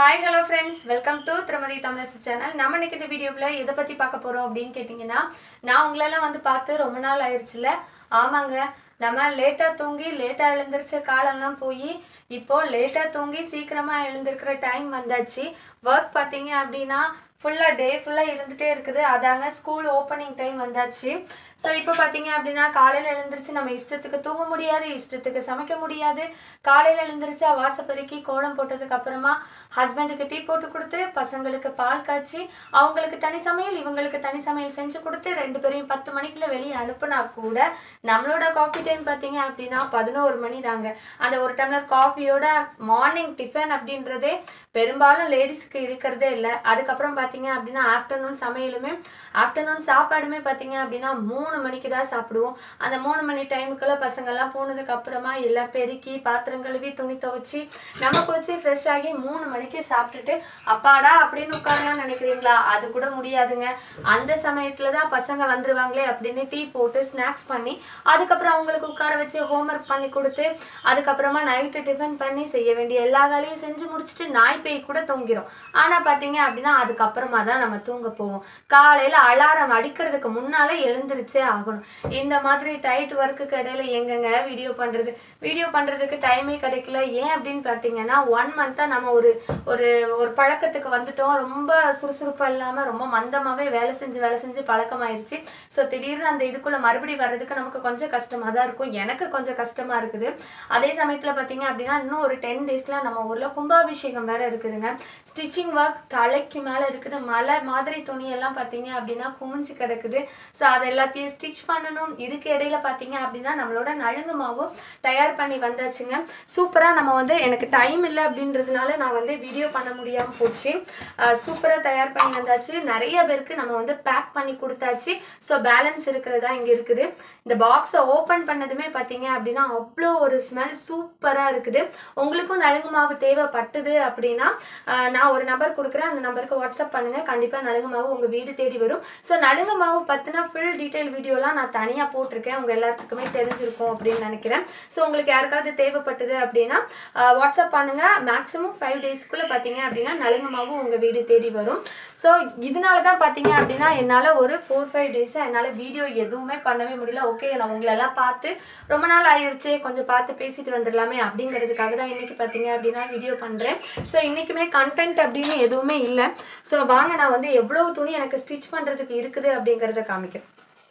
hi hello friends welcome to திருமதி Tamilarasu channel நம்ம இன்னைக்கு இந்த வீடியோவில் எதை பற்றி பார்க்க போகிறோம் அப்படின்னு கேட்டிங்கன்னா நான் உங்களெல்லாம் வந்து பார்த்து ரொம்ப நாள் ஆயிடுச்சுல ஆமாங்க நம்ம லேட்டாக தூங்கி லேட்டாக எழுந்திரிச்ச காலம்லாம் போய் இப்போ லேட்டாக தூங்கி சீக்கிரமாக எழுந்திருக்கிற டைம் வந்தாச்சு ஒர்க் பார்த்தீங்க அப்படின்னா ஃபுல்லாக டே ஃபுல்லாக இருந்துகிட்டே இருக்குது அதாங்க ஸ்கூல் ஓப்பனிங் டைம் வந்தாச்சு ஸோ இப்போ பார்த்தீங்க அப்படின்னா காலையில் எழுந்திரிச்சு நம்ம இஷ்டத்துக்கு தூங்க முடியாது இஷ்டத்துக்கு சமைக்க முடியாது காலையில் எழுந்திரிச்சா வாசப்பெருக்கி கோலம் போட்டதுக்கு அப்புறமா ஹஸ்பண்டுக்கு டீ போட்டு கொடுத்து பசங்களுக்கு பால் காய்ச்சி அவங்களுக்கு தனி சமையல் இவங்களுக்கு தனி சமையல் செஞ்சு கொடுத்து ரெண்டு பேரையும் பத்து மணிக்குள்ள வெளியே அனுப்புனா கூட நம்மளோட காஃபி டைம் பார்த்தீங்க அப்படின்னா பதினோரு மணி தாங்க அந்த ஒரு டம்ளர் காஃபியோட மார்னிங் டிஃபன் அப்படின்றதே பெரும்பாலும் லேடிஸ்க்கு இருக்கிறதே இல்லை அதுக்கப்புறம் பார்த்தீங்க அப்படின்னா ஆஃப்டர்நூன் சமையலுமே ஆஃப்டர்நூன் சாப்பாடுமே பார்த்தீங்க அப்படின்னா மூணு மணிக்கு தான் சாப்பிடுவோம் அந்த மூணு மணி டைமுக்குள்ள பசங்கள்லாம் போனதுக்கு அப்புறமா எல்லாம் பெருக்கி பாத்திரம் கழுவி துணி துவைச்சி நம்ம குளிச்சு ஃப்ரெஷ் ஆகி மூணு மணிக்கு சாப்பிட்டுட்டு அப்பாடா அப்படின்னு உட்காரலாம்னு நினைக்கிறீங்களா அது கூட முடியாதுங்க அந்த சமயத்துல தான் பசங்க வந்துருவாங்களே அப்படின்னு டீ போட்டு ஸ்நாக்ஸ் பண்ணி அதுக்கப்புறம் அவங்களுக்கு உட்கார வச்சு ஹோம்ஒர்க் பண்ணி கொடுத்து அதுக்கப்புறமா நைட்டு டிஃபன் பண்ணி செய்ய வேண்டிய எல்லா வேலையும் செஞ்சு முடிச்சுட்டு நாய் பேய் கூட தூங்கிரும் ஆனா பாத்தீங்க அப்படின்னா அதுக்கப்புறமா தான் நம்ம தூங்க போவோம் காலையில அலாரம் அடிக்கிறதுக்கு முன்னால எழுந்திருச்சே ஆகணும் இந்த மாதிரி டைட் ஒர்க்குக்கு இடையில எங்கங்க வீடியோ பண்றது வீடியோ பண்றதுக்கு டைமே கிடைக்கல ஏன் அப்படின்னு பார்த்தீங்கன்னா ஒன் மந்த்தா நம்ம ஒரு ஒரு ஒரு பழக்கத்துக்கு வந்துட்டோம் ரொம்ப சுறுசுறுப்பா இல்லாம ரொம்ப மந்தமாவே வேலை செஞ்சு வேலை செஞ்சு பழக்கமாயிருச்சு ஸோ திடீர்னு அந்த இதுக்குள்ள மறுபடியும் வர்றதுக்கு நமக்கு கொஞ்சம் கஷ்டமா தான் இருக்கும் எனக்கு கொஞ்சம் கஷ்டமா இருக்குது அதே சமயத்துல பார்த்தீங்க அப்படின்னா இன்னும் ஒரு டென் டேஸ்ல நம்ம ஊர்ல கும்பாபிஷேகம் வேற இருக்குதுங்க ஸ்டிச்சிங் ஒர்க் தலைக்கு மேல இருக்குது மலை மாதிரி துணியெல்லாம் பார்த்தீங்க அப்படின்னா குமிஞ்சு கிடக்குது ஸோ அதை எல்லாத்தையும் ஸ்டிச் பண்ணணும் இதுக்கு இடையில பார்த்தீங்க அப்படின்னா நம்மளோட நலுங்கு மாவு தயார் பண்ணி வந்தாச்சுங்க சூப்பராக நம்ம வந்து எனக்கு டைம் இல்லை அப்படின்றதுனால நான் வந்து வீடியோ பண்ண முடியாமல் போச்சு சூப்பராக தயார் பண்ணி வந்தாச்சு நிறைய பேருக்கு நம்ம வந்து பேக் பண்ணி கொடுத்தாச்சு ஸோ பேலன்ஸ் இருக்கிறதா இங்கே இருக்குது இந்த பாக்ஸை ஓப்பன் பண்ணதுமே பார்த்தீங்க அப்படின்னா அவ்வளோ ஒரு ஸ்மெல் சூப்பராக இருக்குது உங்களுக்கும் நலுங்கு மாவு தேவைப்பட்டது அப்படின்னா ஆஹ் நான் ஒரு நம்பர் கொடுக்குறேன் அந்த நம்பருக்கு வாட்ஸ்அப் பண்ணுங்க கண்டிப்பாக நலுங்கு மாவு உங்கள் வீடு தேடி வரும் ஸோ நலுங்கு மாவு பற்றின ஃபுல் டீட்டெயில் வீடியோலாம் நான் தனியாக போட்டிருக்கேன் உங்கள் எல்லாத்துக்குமே தெரிஞ்சிருக்கும் அப்படின்னு நினைக்கிறேன் ஸோ உங்களுக்கு யாருக்காவது தேவைப்பட்டது அப்படின்னா ஆஹ் வாட்ஸ்அப் பண்ணுங்க மேக்ஸிமம் ஃபைவ் டேஸ்க்குள்ளே பார்த்தீங்க அப்படின்னா நலுங்கு மாவு உங்கள் வீடு தேடி வரும் ஸோ இதனால தான் பார்த்தீங்க அப்படின்னா என்னால் ஒரு ஃபோர் ஃபைவ் டேஸாக என்னால் வீடியோ எதுவுமே பண்ணவே முடியல ஓகே நான் உங்களெல்லாம் பார்த்து ரொம்ப நாள் ஆயிருச்சு கொஞ்சம் பார்த்து பேசிட்டு வந்துடலாமே அப்படிங்கிறதுக்காக தான் இன்னைக்கு பார்த்தீங்க அப்படின்னா வீடியோ பண்ணுறேன் ஸோ இன்றைக்குமே கண்டென்ட் அப்படின்னு எதுவுமே இல்லை ஸோ வாங்க நான் வந்து எவ்வளோ துணி எனக்கு ஸ்டிச் பண்ணுறதுக்கு இருக்குது அப்படிங்கிறத காமிக்கிறேன்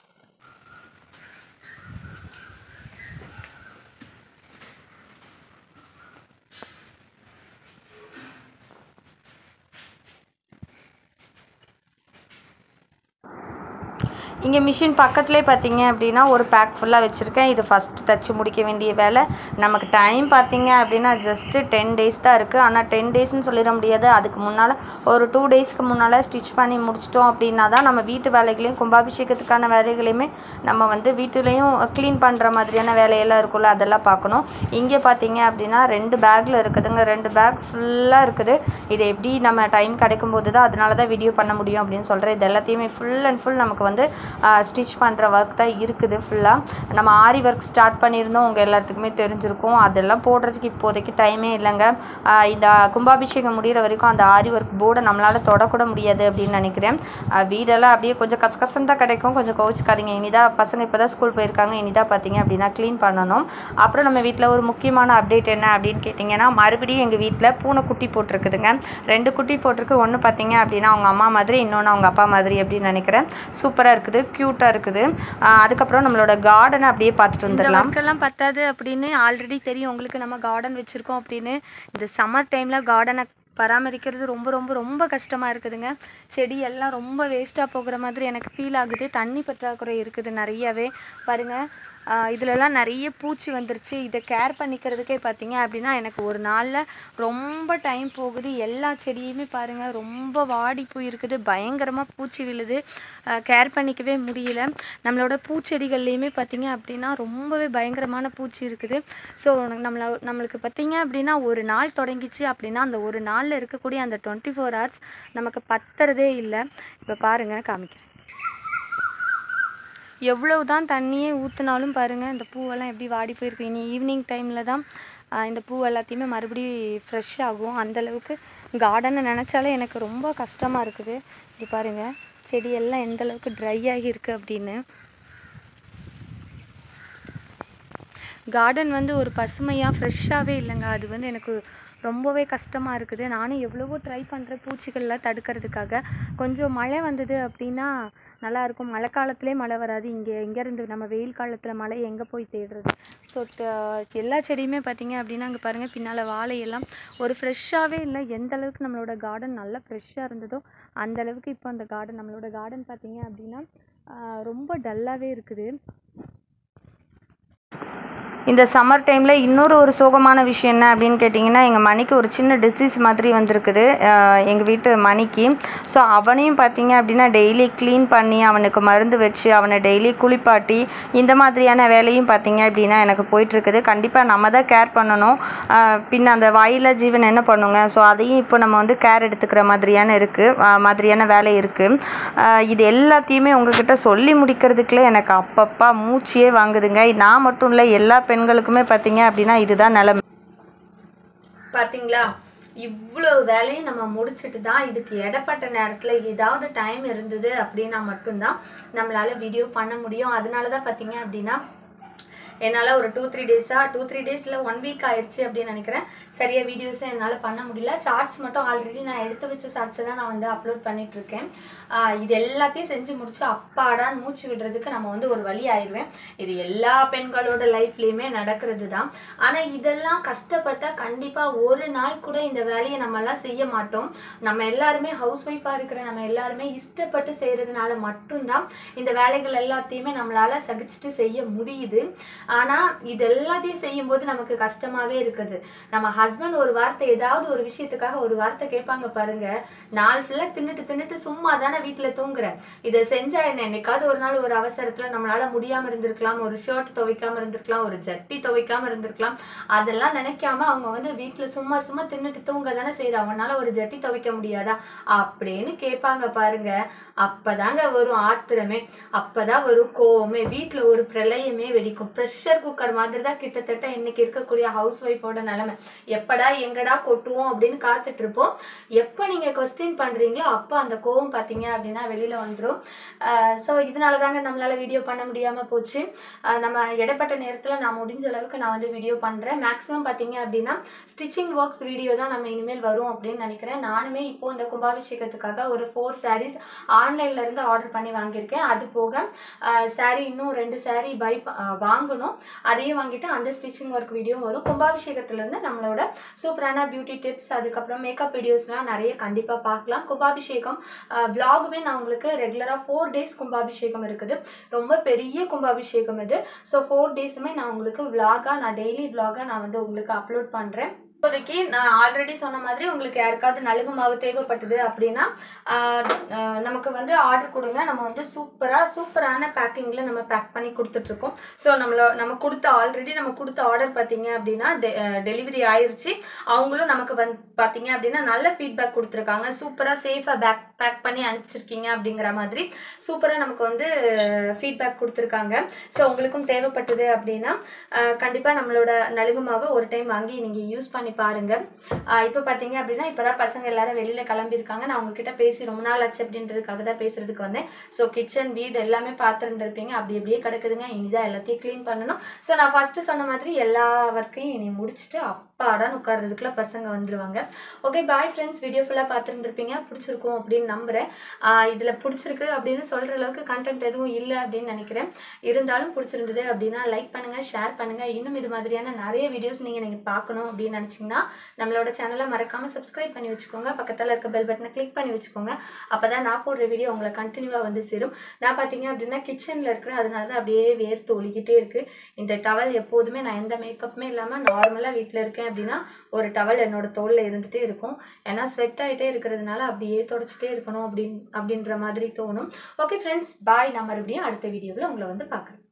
இங்கே மிஷின் பக்கத்துலேயே பார்த்தீங்க அப்படின்னா ஒரு பேக் ஃபுல்லாக வச்சுருக்கேன் இது ஃபஸ்ட்டு தச்சு முடிக்க வேண்டிய வேலை நமக்கு டைம் பார்த்தீங்க அப்படின்னா ஜஸ்ட்டு டென் டேஸ் தான் இருக்குது ஆனால் டென் டேஸ்னு சொல்லிட முடியாது அதுக்கு முன்னால் ஒரு டூ டேஸ்க்கு முன்னால் ஸ்டிச் பண்ணி முடிச்சிட்டோம் அப்படின்னா தான் நம்ம வீட்டு வேலைகளையும் கும்பாபிஷேகத்துக்கான வேலைகளையுமே நம்ம வந்து வீட்டுலேயும் க்ளீன் பண்ணுற மாதிரியான வேலையெல்லாம் இருக்கும்ல அதெல்லாம் பார்க்கணும் இங்கே பார்த்தீங்க அப்படின்னா ரெண்டு பேக்கில் இருக்குதுங்க ரெண்டு பேக் ஃபுல்லாக இருக்குது இது எப்படி நம்ம டைம் கிடைக்கும் போது தான் அதனால தான் வீடியோ பண்ண முடியும் அப்படின்னு சொல்கிறேன் இது எல்லாத்தையுமே ஃபுல் அண்ட் ஃபுல் நமக்கு வந்து ஸ்டிச் பண்ணுற ஒர்க் தான் இருக்குது ஃபுல்லாக நம்ம ஆரி ஒர்க் ஸ்டார்ட் பண்ணியிருந்தோம் உங்கள் எல்லாத்துக்குமே தெரிஞ்சிருக்கும் அதெல்லாம் போடுறதுக்கு இப்போதைக்கு டைமே இல்லைங்க ஆஹ் இந்த கும்பாபிஷேகம் முடிகிற வரைக்கும் அந்த ஆரி ஒர்க் போர்டை நம்மளால் தொடக்கூட முடியாது அப்படின்னு நினைக்கிறேன் ஆஹ் வீடெல்லாம் அப்படியே கொஞ்சம் கச கசம் தான் கிடைக்கும் கொஞ்சம் கோவிச்சுக்காதீங்க இனிதான் பசங்க இப்போ தான் ஸ்கூல் போயிருக்காங்க இனிதான் பார்த்தீங்க அப்படின்னா க்ளீன் பண்ணணும் அப்புறம் நம்ம வீட்டில் ஒரு முக்கியமான அப்டேட் என்ன அப்படின்னு கேட்டிங்கன்னா மறுபடியும் எங்கள் வீட்டில் பூனை குட்டி போட்டிருக்குதுங்க ரெண்டு குட்டி போட்டிருக்கு ஒன்று பார்த்தீங்க அப்படின்னா அவங்க அம்மா மாதிரி இன்னொன்று அவங்க அப்பா மாதிரி அப்படின்னு நினைக்கிறேன் சூப்பராக இருக்குது க்யூட்டாக இருக்குது ஆஹ் அதுக்கப்புறம் நம்மளோட கார்டனை அப்படியே பார்த்துட்டு வந்துடலாம் ஒர்க்கெல்லாம் பத்தாது அப்படின்னு ஆல்ரெடி தெரியும் உங்களுக்கு நம்ம கார்டன் வச்சுருக்கோம் அப்படின்னு இந்த சம்மர் டைமில் கார்டனை பராமரிக்கிறது ரொம்ப ரொம்ப ரொம்ப கஷ்டமாக இருக்குதுங்க செடி எல்லாம் ரொம்ப வேஸ்ட்டாக போகிற மாதிரி எனக்கு ஃபீல் ஆகுது தண்ணி பற்றாக்குறை இருக்குது நிறையவே பாருங்கள் இதுலலாம் நிறைய பூச்சி வந்துருச்சு இதை கேர் பண்ணிக்கிறதுக்கே பார்த்தீங்க அப்படின்னா எனக்கு ஒரு நாளில் ரொம்ப டைம் போகுது எல்லா செடியுமே பாருங்கள் ரொம்ப வாடி போயிருக்குது பயங்கரமாக பூச்சி விழுது கேர் பண்ணிக்கவே முடியல நம்மளோட பூச்செடிகள்லேயுமே பார்த்தீங்க அப்படின்னா ரொம்பவே பயங்கரமான பூச்சி இருக்குது ஸோ நம்மள நம்மளுக்கு பார்த்தீங்க அப்படின்னா ஒரு நாள் தொடங்கிச்சு அப்படின்னா அந்த ஒரு நாளில் இருக்கக்கூடிய அந்த டுவெண்ட்டி ஃபோர் ஹவர்ஸ் நமக்கு பத்துறதே இல்லை இப்போ பாருங்கள் காமிக்கிறேன் எவ்வளவு தான் தண்ணியே ஊற்றினாலும் பாருங்கள் இந்த பூவெல்லாம் எப்படி வாடி போயிருக்கு இனி ஈவினிங் டைமில் தான் ஆஹ், இந்த பூ எல்லாத்தையுமே மறுபடியும் ஃப்ரெஷ் ஆகும் அந்தளவுக்கு கார்டனை நினச்சாலே எனக்கு ரொம்ப கஷ்டமாக இருக்குது இது பாருங்கள் செடி எல்லாம் எந்த அளவுக்கு ட்ரை ஆகியிருக்கு அப்படின்னு கார்டன் வந்து ஒரு பசுமையாக ஃப்ரெஷ்ஷாகவே இல்லைங்க அது வந்து எனக்கு ரொம்பவே கஷ்டமாக இருக்குது நானும் எவ்வளவோ ட்ரை பண்ணுறேன் பூச்சிகள்லாம் தடுக்கிறதுக்காக கொஞ்சம் மழை வந்தது அப்படின்னா நல்லா இருக்கும் மழை காலத்திலே மழை வராது இங்கே எங்கேருந்து நம்ம வெயில் காலத்தில் மழை எங்கே போய் தேடுறது ஸோ எல்லா செடியுமே பார்த்தீங்க அப்படின்னா அங்கே பாருங்கள் பின்னால் வாழையெல்லாம் ஒரு ஃப்ரெஷ்ஷாகவே இல்லை எந்த அளவுக்கு நம்மளோட கார்டன் நல்லா ஃப்ரெஷ்ஷாக இருந்ததோ அந்த அளவுக்கு இப்போ அந்த கார்டன் நம்மளோட கார்டன் பார்த்தீங்க அப்படின்னா ஆஹ் ரொம்ப டல்லாகவே இருக்குது இந்த சம்மர் டைமில் இன்னொரு ஒரு சோகமான விஷயம் என்ன அப்படின்னு கேட்டிங்கன்னா எங்கள் மணிக்கு ஒரு சின்ன டிசீஸ் மாதிரி வந்திருக்குது எங்கள் வீட்டு மணிக்கு ஸோ அவனையும் பார்த்தீங்க அப்படின்னா டெய்லி க்ளீன் பண்ணி அவனுக்கு மருந்து வச்சு அவனை டெய்லி குளிப்பாட்டி இந்த மாதிரியான வேலையும் பார்த்தீங்க அப்படின்னா எனக்கு போயிட்டுருக்குது கண்டிப்பாக நம்ம தான் கேர் பண்ணணும் ஆஹ் பின்ன அந்த வாயில ஜீவன் என்ன பண்ணுங்க ஸோ அதையும் இப்போ நம்ம வந்து கேர் எடுத்துக்கிற மாதிரியான இருக்குது மாதிரியான வேலை இருக்குது இது எல்லாத்தையுமே உங்ககிட்ட சொல்லி முடிக்கிறதுக்குள்ளே எனக்கு அப்பப்பா மூச்சியே வாங்குதுங்க நான் மட்டும் இல்லை எல்லா பெண்களுக்குமே பார்த்தீங்க அப்படின்னா இதுதான் நிலைமை பாத்தீங்களா இவ்வளோ வேலையும் நம்ம முடிச்சுட்டு தான் இதுக்கு இடப்பட்ட நேரத்தில் ஏதாவது டைம் இருந்தது அப்படின்னா மட்டும்தான் நம்மளால வீடியோ பண்ண முடியும் அதனால தான் பார்த்தீங்க அப்படின்னா என்னால் ஒரு டூ த்ரீ டேஸாக டூ த்ரீ டேஸில் ஒன் வீக் ஆயிடுச்சு அப்படின்னு நினைக்கிறேன் சரியாக வீடியோஸை என்னால் பண்ண முடியல ஷார்ட்ஸ் மட்டும் ஆல்ரெடி நான் எடுத்து வச்ச ஷார்ட்ஸை தான் நான் வந்து அப்லோட் பண்ணிட்டு இருக்கேன் ஆஹ் இது எல்லாத்தையும் செஞ்சு முடிச்சு அப்பாடான்னு மூச்சு விடுறதுக்கு நம்ம வந்து ஒரு வழி ஆயிடுவேன் இது எல்லா பெண்களோட லைஃப்லேயுமே நடக்கிறது தான் ஆனால் இதெல்லாம் கஷ்டப்பட்டால் கண்டிப்பாக ஒரு நாள் கூட இந்த வேலையை நம்மலாம் செய்ய மாட்டோம் நம்ம எல்லாருமே ஹவுஸ் ஒய்ஃபாக இருக்கிற நம்ம எல்லாருமே இஷ்டப்பட்டு செய்கிறதுனால மட்டும்தான் இந்த வேலைகள் எல்லாத்தையுமே நம்மளால சகிச்சுட்டு செய்ய முடியுது ஆனால் இது எல்லாத்தையும் செய்யும்போது நமக்கு கஷ்டமாகவே இருக்குது நம்ம ஹஸ்பண்ட் ஒரு வார்த்தை ஏதாவது ஒரு விஷயத்துக்காக ஒரு வார்த்தை கேட்பாங்க பாருங்க நாள் ஃபுல்லாக தின்னுட்டு தின்னுட்டு சும்மா தானே வீட்டில் தூங்குறேன் இதை செஞ்சா என்ன என்னைக்காவது ஒரு நாள் ஒரு அவசரத்தில் நம்மளால முடியாமல் இருந்திருக்கலாம் ஒரு ஷர்ட் துவைக்காம இருந்திருக்கலாம் ஒரு ஜட்டி துவைக்காம இருந்திருக்கலாம் அதெல்லாம் நினைக்காம அவங்க வந்து வீட்டில் சும்மா சும்மா தின்னுட்டு தூங்க தானே செய்கிறாங்க அவனால ஒரு ஜட்டி துவைக்க முடியாதா அப்படின்னு கேட்பாங்க பாருங்க அப்பதாங்க வரும் ஆத்திரமே அப்பதான் வரும் கோவமே வீட்டில் ஒரு பிரளயமே வெடிக்கும் ப்ரெஷர் குக்கர் மாதிரி தான் கிட்டத்தட்ட இன்னைக்கு இருக்கக்கூடிய ஹவுஸ் ஒய்ஃபோட நிலைமை எப்படா எங்கடா கொட்டுவோம் அப்படின்னு காத்துட்டு இருப்போம் எப்போ நீங்க கொஸ்டின் பண்றீங்களோ அப்போ அந்த கோவம் பார்த்தீங்க அப்படின்னா வெளியில வந்துடும் ஸோ இதனால தாங்க நம்மளால வீடியோ பண்ண முடியாம போச்சு ஆஹ் நம்ம இடைப்பட்ட நேரத்தில் நான் முடிஞ்ச அளவுக்கு நான் வந்து வீடியோ பண்றேன் மேக்ஸிமம் பார்த்தீங்க அப்படின்னா ஸ்டிச்சிங் ஒர்க்ஸ் வீடியோ தான் நம்ம இனிமேல் வரும் அப்படின்னு நினைக்கிறேன் நானுமே இப்போ இந்த கும்பாபிஷேகத்துக்காக ஒரு ஃபோர் சாரீஸ் ஆன்லைன்ல இருந்து ஆர்டர் பண்ணி வாங்கியிருக்கேன் அது போக saree இன்னும் ரெண்டு saree பை வாங்கணும் அதையும் வாங்கிட்டு அந்த ஸ்டிச்சிங் ஒர்க் வீடியோ வரும் கும்பாபிஷேகத்துல இருந்து நம்மளோட சூப்பரான பியூட்டி டிப்ஸ் அதுக்கப்புறம் மேக்கப் வீடியோஸ்லாம் நிறைய கண்டிப்பா பார்க்கலாம் கும்பாபிஷேகம் விலாகுமே நான் உங்களுக்கு ரெகுலரா ஃபோர் டேஸ் கும்பாபிஷேகம் இருக்குது ரொம்ப பெரிய கும்பாபிஷேகம் இது ஸோ ஃபோர் டேஸுமே நான் உங்களுக்கு விலாகா நான் டெய்லி விலாகா நான் வந்து உங்களுக்கு அப்லோட் பண்றேன் இப்போதைக்கு நான் ஆல்ரெடி சொன்ன மாதிரி உங்களுக்கு யாருக்காவது நலுங்கு மாவு தேவைப்பட்டது அப்படின்னா ஆஹ் ஆஹ் நமக்கு வந்து ஆர்டர் கொடுங்க நம்ம வந்து சூப்பராக சூப்பரான பேக்கிங்கில் நம்ம பேக் பண்ணி கொடுத்துட்ருக்கோம் ஸோ நம்மளோ நம்ம கொடுத்த ஆல்ரெடி நம்ம கொடுத்த ஆர்டர் பார்த்தீங்க அப்படின்னா டெலிவரி ஆயிருச்சு அவங்களும் நமக்கு வந்து பார்த்தீங்க அப்படின்னா நல்ல ஃபீட்பேக் கொடுத்துருக்காங்க சூப்பராக சேஃபாக பேக் பேக் பண்ணி அனுப்பிச்சிருக்கீங்க அப்படிங்கிற மாதிரி சூப்பராக நமக்கு வந்து ஃபீட்பேக் கொடுத்துருக்காங்க ஸோ உங்களுக்கும் தேவைப்பட்டது அப்படின்னா கண்டிப்பாக நம்மளோட நலுங்கு மாவை ஒரு டைம் வாங்கி நீங்கள் யூஸ் பண்ணி பாருங்க இப்போ பார்த்தீங்க அப்படின்னா இப்போ தான் பசங்க எல்லாரும் வெளியில் கிளம்பியிருக்காங்க நான் உங்ககிட்ட பேசி ரொம்ப நாள் ஆச்சு அப்படின்றதுக்காக தான் பேசுறதுக்கு வந்தேன் ஸோ கிச்சன் வீடு எல்லாமே பார்த்துருந்துருப்பீங்க அப்படி அப்படியே கிடக்குதுங்க இனிதான் எல்லாத்தையும் க்ளீன் பண்ணணும் ஸோ நான் ஃபஸ்ட்டு சொன்ன மாதிரி எல்லா ஒர்க்கையும் இனி முடிச்சுட்டு அப்பாடான்னு உட்கார்றதுக்குள்ள பசங்க வந்துருவாங்க ஓகே பாய் ஃப்ரெண்ட்ஸ் வீடியோ ஃபுல்லாக பார்த்துருந்துருப்பீங்க பிடிச்சிருக்கும் அப்படின்னு நம்புகிறேன் இதில் பிடிச்சிருக்கு அப்படின்னு சொல்கிற அளவுக்கு கண்டென்ட் எதுவும் இல்லை அப்படின்னு நினைக்கிறேன் இருந்தாலும் பிடிச்சிருந்தது அப்படின்னா லைக் பண்ணுங்கள் ஷேர் பண்ணுங்கள் இன்னும் இது மாதிரியான நிறைய வீடியோஸ் நீங்கள் நீங்கள் பார்க்கணும் அப்படின்னு நினச்சிங்கன்னா நம்மளோட சேனலை மறக்காமல் சப்ஸ்கிரைப் பண்ணி வச்சுக்கோங்க பக்கத்தில் இருக்க பெல் பட்டனை கிளிக் பண்ணி வச்சுக்கோங்க அப்போ தான் நான் போடுற வீடியோ உங்களை கண்டினியூவாக வந்து சேரும் நான் பார்த்தீங்க அப்படின்னா கிச்சனில் இருக்கிறேன் அதனால தான் அப்படியே வேர்த்து ஒழிக்கிட்டே இருக்குது இந்த டவல் எப்போதுமே நான் எந்த மேக்கப்புமே இல்லாமல் நார்மலாக வீட்டில் இருக்கேன் அப்படின்னா ஒரு டவல் என்னோட தோலில் இருந்துகிட்டே இருக்கும் ஏன்னா ஸ்வெட் ஆகிட்டே இருக்கிறதுனால அப்படியே தொடச்சிட்டே இருக்கணும் அப்படின் அப்படின்ற மாதிரி தோணும் ஓகே ஃப்ரெண்ட்ஸ் பாய் நான் மறுபடியும் அடுத்த வீடியோவில் உங்களை வந்து பார்க்குறேன்